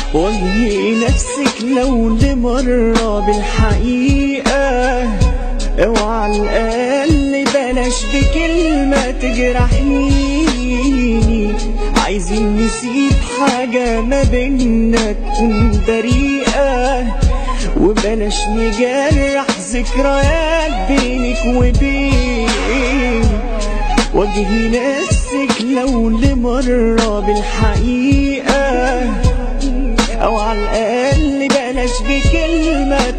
واجهي نفسك لو لمرة بالحقيقة اوعى الأقل بلاش بكلمة تجرحيني عايزين نسيب حاجة ما بينا تكون بريئة وبلاش نجرح ذكريات بينك وبيني واجهي نفسك لو لمرة بالحقيقة أو على الأقل بلاش بكلمة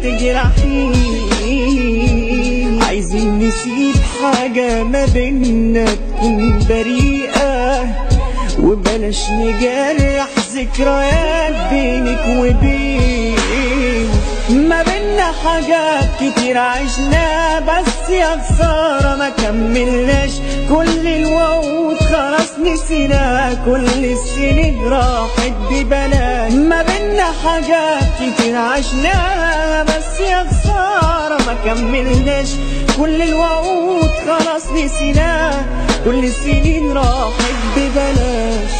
تجرحيني عايزين نسيب حاجة ما بينا تكون بريئة وبلاش نجرح ذكريات بينك وبين ما بينا حاجات كتير عشنا بس يا خسارة ما كملناش كل الوعود خلاص نسينا كل السنين راحت ببلاش ما بينا حاجات كتير عشنا بس يا خسارة ما كملناش كل الوعود خلاص نسينا كل السنين راحت ببلاش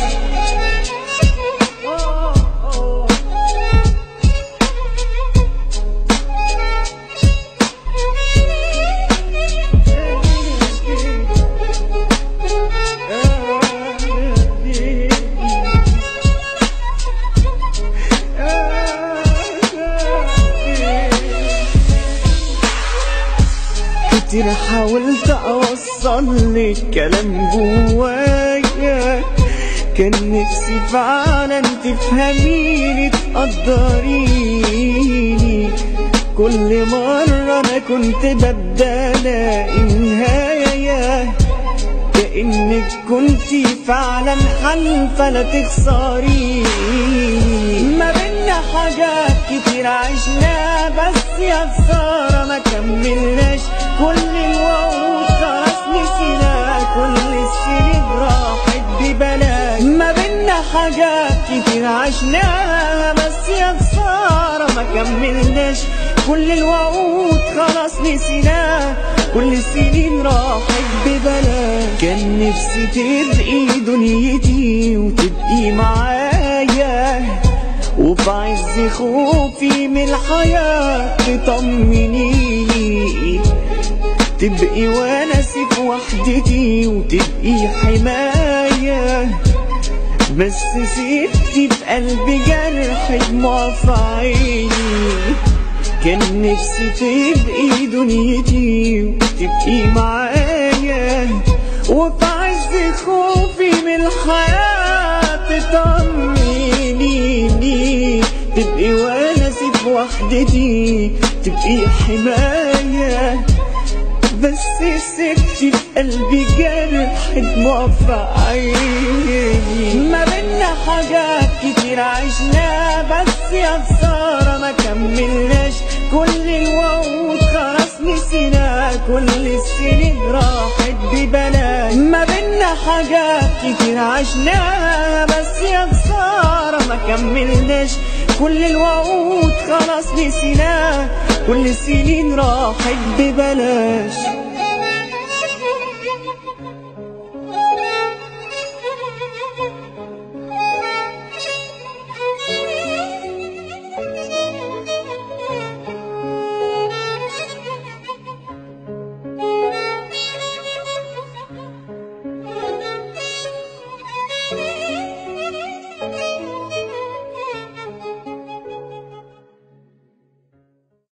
كتير حاولت اوصل لك كلام جوايا كان نفسي فعلا تفهميني تقدريني كل مرة أنا كنت ببدأ ألاقي نهاية كأنك كنتي فعلا حلفة لا تخسريني ما بينا حاجات كتير عشنا بس يا خسارة ما كملناش كل الوعود خلاص نسينا كل السنين راحت ببلاش ما بينا حاجات كتير عشناها بس يا خسارة ما كملناش كل الوعود خلاص نسيناها كل السنين راحت ببلاش كان نفسي تبقي دنيتي وتبقي معايا وفي عز خوفي من الحياة تطمنيني تبقي وناسي في وحدتي وتبقي حماية بس سبتي في قلبي جرح دموع في عيني كان نفسي تبقي دنيتي وتبقي معايا وفي عز خوفي من الحياة تطمنيني تبقي وناسي في وحدتي تبقي حماية بس سبتي في قلبي جرح دموع في عيني ما بينا حاجات كتير عشنا بس يا خسارة ما كملناش كل الوعود خلاص نسينا كل السنين راحت ببلاش ما بينا حاجات كتير عشنا بس يا خسارة ما كملناش كل الوعود خلاص نسينا كل السنين راحت ببلاش